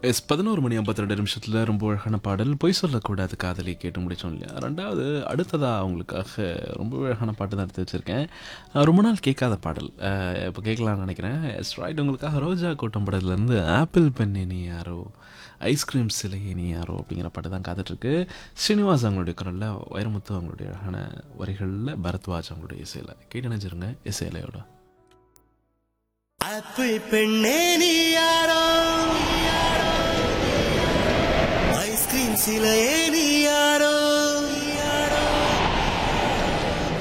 S பதினோரு மணி ஐம்பத்தி ரெண்டு நிமிஷத்தில் ரொம்ப அழகான பாடல் பொய் சொல்லக்கூடாது காதலி கேட்டு முடிச்சோம் இல்லையா ரெண்டாவது அடுத்ததாக அவங்களுக்காக ரொம்ப அழகான பாட்டு தான் எடுத்து வச்சுருக்கேன் அஹ் ரொம்ப நாள் கேட்காத பாடல் அஹ் இப்போ கேட்கலாம்னு நினைக்கிறேன் எஸ் ரைட் உங்களுக்காக ரோஜா கூட்டம் படத்துலேருந்து ஆப்பிள் பெண்ணே நீ யாரோ ஐஸ்கிரீம் சிலையே நீ யாரோ அப்படிங்கிற பாட்டு தான் காத்துட்ருக்கு ஸ்ரீனிவாஸ் அவங்களுடைய குரலில் வைரமுத்து அவங்களுடைய அழகான வரிகளில் பரத்வாஜ் அவங்களுடைய இசையில் கேட்டு நினைச்சிருங்க இசையிலையோட ஆப்பிள் பெண்ணே நீ யாரோ ஐஸ்கிரீம் சிலையே நீ